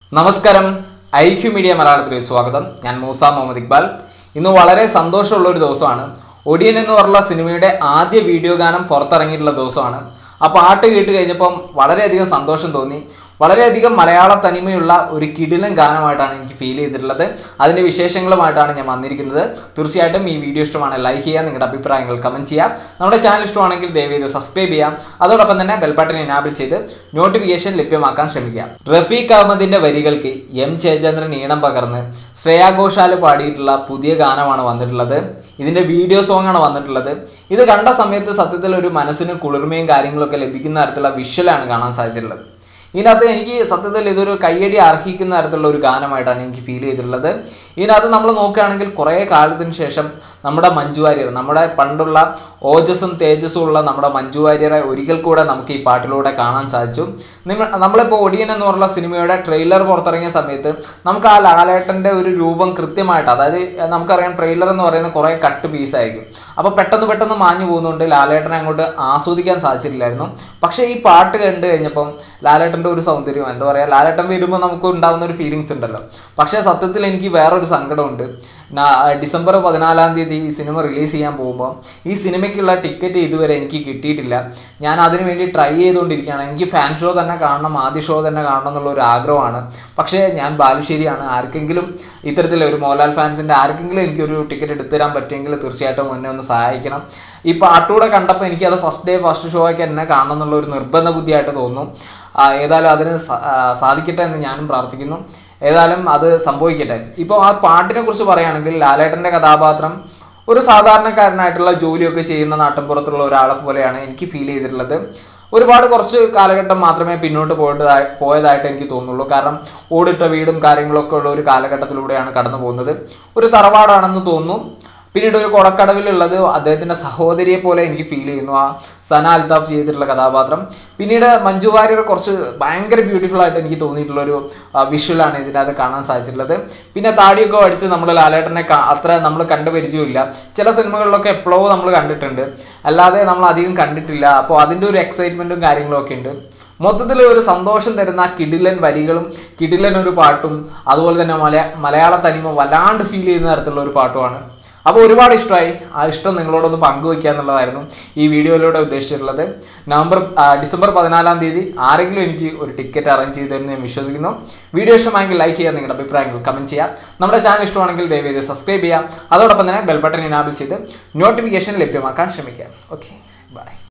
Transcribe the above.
നമസ്കാരം IQ media മലയാളത്തിലേക്ക് സ്വാഗതം ഞാൻ മൂസ മുഹമ്മദ് ഇക്ബാൽ ഇന്ന് വളരെ സന്തോഷമുള്ള ഒരു ദിവസമാണ് ഒടിയൻ എന്ന് പറഞ്ഞ സിനിമയുടെ ആദ്യ വീഡിയോ ഗാനം പുറത്തിറങ്ങിയിട്ടുള്ള ദിവസമാണ് ആ പാട്ട് കേട്ട് കഴിഞ്ഞപ്പം വളരെയധികം സന്തോഷം തോന്നി വളരെയധികം മലയാള തനിമയുള്ള ഒരു കിടിലൻ ഗാനമായിട്ടാണ് എനിക്ക് ഫീൽ ചെയ്തിട്ടുള്ളത് അതിൻ്റെ വിശേഷങ്ങളുമായിട്ടാണ് ഞാൻ വന്നിരിക്കുന്നത് തീർച്ചയായിട്ടും ഈ വീഡിയോ ഇഷ്ടമാണ് ലൈക്ക് ചെയ്യുക നിങ്ങളുടെ അഭിപ്രായങ്ങൾ കമൻറ്റ് ചെയ്യാം നമ്മുടെ ചാനൽ ഇഷ്ടമാണെങ്കിൽ ദയവേത് സബ്സ്ക്രൈബ് ചെയ്യാം അതോടൊപ്പം തന്നെ ബെൽ ബട്ടൺ എനാബിൾ ചെയ്ത് നോട്ടിഫിക്കേഷൻ ലഭ്യമാക്കാൻ ശ്രമിക്കുക റഫീഖ് അഹമ്മദിന്റെ വരികൾക്ക് എം ജയചന്ദ്രൻ ഈണം പകർന്ന് ശ്രേയാ ഘോഷാൽ പാടിയിട്ടുള്ള പുതിയ ഗാനമാണ് വന്നിട്ടുള്ളത് ഇതിന്റെ വീഡിയോ സോങ് ആണ് വന്നിട്ടുള്ളത് ഇത് കണ്ട സമയത്ത് സത്യത്തിൽ ഒരു മനസ്സിന് കുളിർമയും കാര്യങ്ങളൊക്കെ ലഭിക്കുന്ന തരത്തിലുള്ള വിഷ്വലാണ് കാണാൻ സാധിച്ചിട്ടുള്ളത് ഇതിനകത്ത് എനിക്ക് സത്യത്തിൽ ഇതൊരു കയ്യടി അർഹിക്കുന്ന തരത്തിലുള്ള ഒരു ഗാനമായിട്ടാണ് എനിക്ക് ഫീൽ ചെയ്തിട്ടുള്ളത് ഇതിനകത്ത് നമ്മൾ നോക്കുകയാണെങ്കിൽ കുറേ കാലത്തിന് ശേഷം നമ്മുടെ മഞ്ജു വാര്യർ നമ്മുടെ പണ്ടുള്ള ഓജസ്സും തേജസ്സും ഉള്ള നമ്മുടെ മഞ്ജു വാര്യരെ ഒരിക്കൽ കൂടെ നമുക്ക് ഈ പാട്ടിലൂടെ കാണാൻ സാധിച്ചു നിങ്ങൾ നമ്മളിപ്പോൾ ഒടിയൻ എന്ന് പറഞ്ഞ സിനിമയുടെ ട്രെയിലർ പുറത്തിറങ്ങിയ സമയത്ത് നമുക്ക് ആ ലാലേട്ടൻ്റെ ഒരു രൂപം കൃത്യമായിട്ട് അതായത് നമുക്കറിയാം ട്രെയിലർ എന്ന് പറയുന്നത് കുറേ കട്ട് പീസായിരിക്കും അപ്പോൾ പെട്ടെന്ന് പെട്ടെന്ന് മാഞ്ഞു പോകുന്നതുകൊണ്ട് ലാലേട്ടനെ അങ്ങോട്ട് ആസ്വദിക്കാൻ സാധിച്ചിട്ടില്ലായിരുന്നു പക്ഷേ ഈ പാട്ട് കണ്ടു കഴിഞ്ഞപ്പം ലാലേട്ടൻ്റെ ഒരു സൗന്ദര്യം എന്താ പറയുക ലാലേട്ടൻ വരുമ്പോൾ നമുക്ക് ഉണ്ടാകുന്ന ഒരു ഫീലിങ്സ് ഉണ്ടല്ലോ പക്ഷേ സത്യത്തിൽ എനിക്ക് വേറൊരു സങ്കടമുണ്ട് നാ- ഡിസംബർ പതിനാലാം തീയതി ഈ സിനിമ റിലീസ് ചെയ്യാൻ പോകുമ്പോൾ ഈ സിനിമയ്ക്കുള്ള ടിക്കറ്റ് ഇതുവരെ എനിക്ക് കിട്ടിയിട്ടില്ല ഞാൻ അതിനു വേണ്ടി ട്രൈ ചെയ്തുകൊണ്ടിരിക്കുകയാണ് എനിക്ക് ഫാൻ ഷോ തന്നെ കാണണം ആദ്യ ഷോ തന്നെ കാണണം എന്നുള്ള ഒരു ആഗ്രഹമാണ് പക്ഷേ ഞാൻ ബാലുശ്ശേരിയാണ് ആർക്കെങ്കിലും ഇത്തരത്തിൽ ഒരു മോഹൻലാൽ ഫാൻസിൻ്റെ ആർക്കെങ്കിലും എനിക്കൊരു ടിക്കറ്റ് എടുത്തു തരാൻ പറ്റുമെങ്കിൽ തീർച്ചയായിട്ടും എന്നെ ഒന്ന് സഹായിക്കണം ഈ പാട്ടൂടെ കണ്ടപ്പോൾ എനിക്കത് ഫസ്റ്റ് ഡേ ഫസ്റ്റ് ഷോ ആക്കി എന്നെ കാണണം എന്നുള്ള ഒരു നിർബന്ധ ബുദ്ധിയായിട്ട് തോന്നുന്നു ആ, ഏതായാലും അതിന് സ- ആ, സാധിക്കട്ടെ എന്ന് ഞാനും പ്രാർത്ഥിക്കുന്നു ഏതായാലും അത് സംഭവിക്കട്ടെ ഇപ്പോൾ ആ പാട്ടിനെ കുറിച്ച് പറയുകയാണെങ്കിൽ ലാലേട്ടൻ്റെ കഥാപാത്രം ഒരു സാധാരണക്കാരനായിട്ടുള്ള ജോലിയൊക്കെ ചെയ്യുന്ന നാട്ടിൻപുറത്തുള്ള ഒരാളെ പോലെയാണ് എനിക്ക് ഫീൽ ചെയ്തിട്ടുള്ളത് ഒരുപാട് കുറച്ച് കാലഘട്ടം മാത്രമേ പിന്നോട്ട് പോയതായി പോയതായിട്ട് എനിക്ക് തോന്നുള്ളൂ കാരണം ഓടിട്ട വീടും കാര്യങ്ങളൊക്കെ ഉള്ള ഒരു കാലഘട്ടത്തിലൂടെയാണ് കടന്നു പോകുന്നത് ഒരു തറവാടാണെന്ന് തോന്നുന്നു പിന്നീട് ഒരു കൊടക്കടവിലുള്ളത് അദ്ദേഹത്തിന്റെ സഹോദരിയെ പോലെ എനിക്ക് ഫീൽ ചെയ്യുന്നു ആ സന അൽതാഫ് ചെയ്തിട്ടുള്ള കഥാപാത്രം പിന്നീട് മഞ്ജു വാര്യർ കുറച്ച് ഭയങ്കര ബ്യൂട്ടിഫുൾ ആയിട്ട് എനിക്ക് തോന്നിയിട്ടുള്ള ഒരു വിഷ്വലാണ് ഇതിനകത്ത് കാണാൻ സാധിച്ചിട്ടുള്ളത് പിന്നെ താടിയൊക്കെ അടിച്ച് നമ്മൾ ലാലേട്ടനെ കാ- അത്ര നമ്മൾ കണ്ടു പരിചയമില്ല ചില സിനിമകളിലൊക്കെ എപ്പോഴോ നമ്മൾ കണ്ടിട്ടുണ്ട് അല്ലാതെ നമ്മൾ അധികം കണ്ടിട്ടില്ല അപ്പോൾ അതിൻ്റെ ഒരു എക്സൈറ്റ്മെൻറ്റും കാര്യങ്ങളും ഒക്കെ ഉണ്ട് മൊത്തത്തിൽ ഒരു സന്തോഷം തരുന്ന ആ കിടിലൻ വരികളും കിടിലൻ ഒരു പാട്ടും അതുപോലെ തന്നെ മലയാ മലയാള തനിമ വല്ലാണ്ട് ഫീൽ ചെയ്യുന്ന തരത്തിലുള്ള ഒരു പാട്ടുമാണ് അപ്പോൾ ഒരുപാട് ഇഷ്ടമായി ആ ഇഷ്ടം നിങ്ങളോടൊന്ന് പങ്കുവയ്ക്കുക എന്നുള്ളതായിരുന്നു ഈ വീഡിയോയിലൂടെ ഉദ്ദേശിച്ചിട്ടുള്ളത് നവംബർ ആ, ഡിസംബർ പതിനാലാം തീയതി ആരെങ്കിലും എനിക്ക് ഒരു ടിക്കറ്റ് അറേഞ്ച് ചെയ്തു തരുമെന്ന് ഞാൻ വിശ്വസിക്കുന്നു വീഡിയോ ഇഷ്ടമായെങ്കിൽ ലൈക്ക് ചെയ്യുക നിങ്ങളുടെ അഭിപ്രായങ്ങൾ കമൻറ്റ് ചെയ്യുക നമ്മുടെ ചാനൽ ഇഷ്ടമാണെങ്കിൽ ദയവേത് സബ്സ്ക്രൈബ് ചെയ്യുക അതോടൊപ്പം തന്നെ ബെൽ ബട്ടൺ ഇനാബിൾ ചെയ്ത് നോട്ടിഫിക്കേഷൻ ലഭ്യമാക്കാൻ ശ്രമിക്കുക ഓക്കെ ബൈ